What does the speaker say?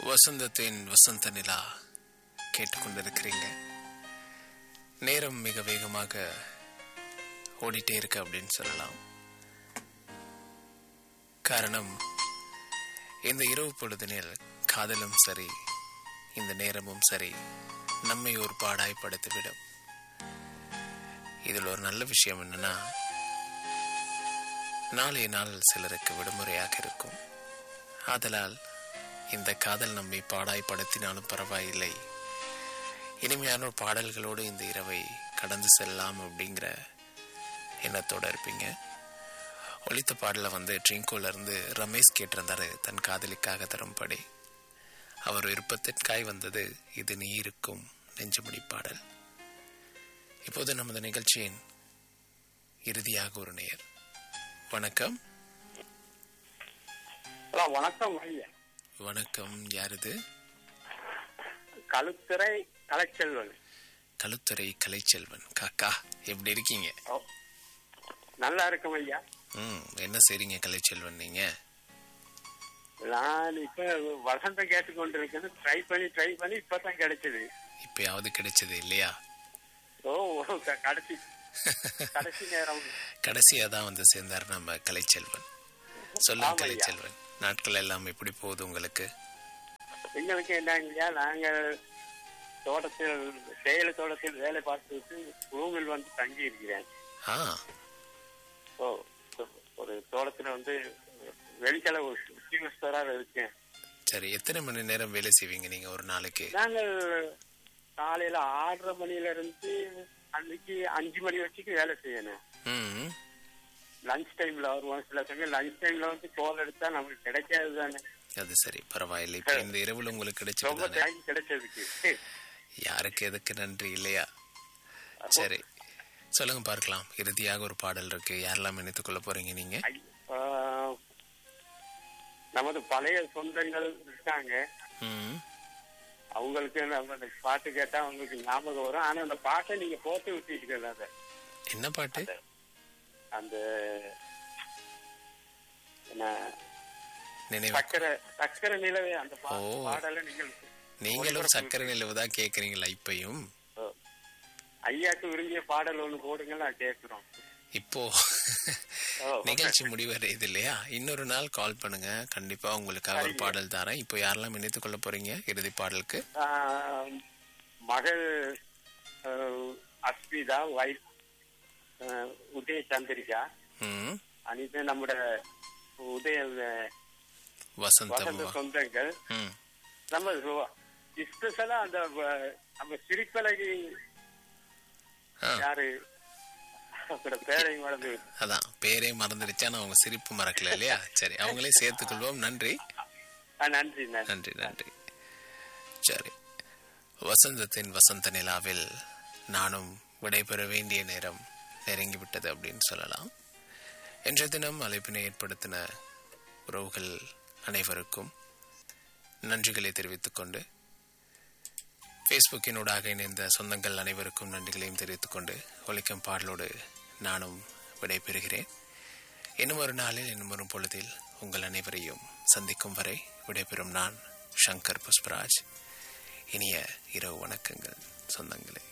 வசந்தத்தின் வசந்த நிலா கேட்டுக்கொண்டிருக்கிறீங்க நேரம் மிக வேகமாக ஓடிட்டே இருக்கு அப்படின்னு சொல்லலாம் காரணம் இந்த இரவு பொழுதினில் காதலும் சரி இந்த நேரமும் சரி நம்மை ஒரு பாடாய் படுத்திவிடும் இதில் ஒரு நல்ல விஷயம் என்னன்னா நாளைய நாள் சிலருக்கு விடுமுறையாக இருக்கும் ஆதலால் இந்த காதல் நம்மை பாடாய்படுத்தினாலும் பரவாயில்லை இனிமையான பாடல்களோடு இந்த இரவை கடந்து செல்லலாம் அப்படிங்கிற எண்ணத்தோட இருப்பீங்க ஒலித்த பாடலை வந்து ட்ரிங்கோல இருந்து ரமேஷ் கேட்டிருந்தாரு தன் காதலிக்காக தரும்படி அவர் விருப்பத்திற்காய் வந்தது இது நீ இருக்கும் நெஞ்சுமணி பாடல் இப்போது நமது நிகழ்ச்சியின் இறுதியாக ஒரு நேர் வணக்கம் ஹலோ வணக்கம் ஐயா வணக்கம் யார் இது கழுத்துறை கலைச்செல்வன் கழுத்துறை கலைச்செல்வன் காக்கா எப்படி இருக்கீங்க ஓ, நல்லா இருக்கும் ஐயா ம் என்ன செய்றீங்க கலைச்செல்வன் நீங்க நான் இப்ப வசந்தம் கேட்டுக்கொண்டிருக்கேன் ட்ரை பண்ணி ட்ரை பண்ணி இப்பதான் கிடைச்சது இப்பயாவது கிடைச்சது இல்லையா ஓ ஓ, க- கடைசி கடைசி நேரம் கடைசியா தான் வந்து சேர்ந்தார் நம்ம கலைச்செல்வன் சொல்லுங்க ஆமாய்யா. கலைச்செல்வன் நாட்கள் எல்லாம் எப்படி போகுது உங்களுக்கு எங்களுக்கு என்னங்கய்யா நாங்கள் தோட்டத்தில் சேல தோட்டத்தில் வேலை பார்த்துட்டு ரூமில் வந்து தங்கி இருக்கிறேன் ஆ ஓ ஒரு தோட்டத்தில் வந்து வெளிக்கல ஒரு உத்தியோகஸ்தராக இருக்கேன் சரி எத்தனை மணி நேரம் வேலை செய்வீங்க நீங்க ஒரு நாளைக்கு நாங்கள் காலையில ஆறரை மணில இருந்து அன்னைக்கு அஞ்சு மணி வரைக்கும் வேலை செய்யணும் ம் லஞ்ச் டைம்ல வருவோம் சில சமயம் லஞ்ச் டைம்ல வந்து கோல் எடுத்தா நமக்கு கிடைக்காது தானே அது சரி பரவாயில்லை இப்ப இந்த இரவுல உங்களுக்கு கிடைச்சது ரொம்ப தானே தேங்க்ஸ் கிடைச்சதுக்கு யாருக்கு எதுக்கு நன்றி இல்லையா சரி சொல்லுங்க பார்க்கலாம் இறுதியாக ஒரு பாடல் இருக்கு யாரெல்லாம் இணைத்துக் கொள்ள போறீங்க நீங்க ஐ- ஆ, நமது பழைய சொந்தங்கள் இருக்காங்க ம் அவங்களுக்கு நம்ம அந்த பாட்டு கேட்டா அவங்களுக்கு ஞாபகம் வரும் ஆனா அந்த பாட்டை நீங்க போட்டு விட்டுட்டீங்க அதை என்ன பாட்டு அந்த என்ன நினைவு சக்கரை சக்கரை நிலவே அந்த பா- ஓ. பாடலை நீங்கள் நீங்களும் சக்கரை நிலவு தான் கேக்குறீங்களா இப்பயும் ஓ. ஐயாக்கு விரும்பிய பாடல் ஒண்ணு போடுங்க நான் கேட்கிறோம் இப்போ ஓ. நிகழ்ச்சி முடிவடையுது இல்லையா இன்னொரு நாள் கால் பண்ணுங்க கண்டிப்பா உங்களுக்காக ஒரு பாடல் தரேன் இப்போ யாரெல்லாம் இணைத்துக் கொள்ள போறீங்க இறுதி பாடலுக்கு ஆஹ், மகள் ஆஹ், அஸ்மிதா வைஃப் ஆஹ், உதய சந்திரிகா ம் அனிது நம்முட உதய வசந்தம் வசந்த சொந்தங்கள் ம் நம்ம ஸ்பெஷலா அந்த வ- நம்ம சிரிப்பலகி ஆ யாரு அவரோட பேரை மறந்து அதான் பேரே மறந்துடுச்சா நான் உங்க சிரிப்பு மறக்கல இல்லையா சரி அவங்களே சேர்த்துக்கொள்வோம் நன்றி ஆ, நன்றி நன்றி நன்றி நன்றி சரி வசந்தத்தின் வசந்த நிலாவில் நானும் விடைபெற வேண்டிய நேரம் நெருங்கிவிட்டது அப்படின்னு சொல்லலாம் இன்றைய தினம் அழைப்பினை ஏற்படுத்தின உறவுகள் அனைவருக்கும் நன்றிகளை தெரிவித்துக் கொண்டு ஃபேஸ்புக்கினூடாக இணைந்த சொந்தங்கள் அனைவருக்கும் நன்றிகளையும் தெரிவித்துக் கொண்டு ஒலிக்கும் பாடலோடு நானும் விடைபெறுகிறேன் இன்னும் ஒரு நாளில் இன்னும் ஒரு பொழுதில் உங்கள் அனைவரையும் சந்திக்கும் வரை விடைபெறும் நான் சங்கர் புஷ்பராஜ் இனிய இரவு வணக்கங்கள் சொந்தங்களே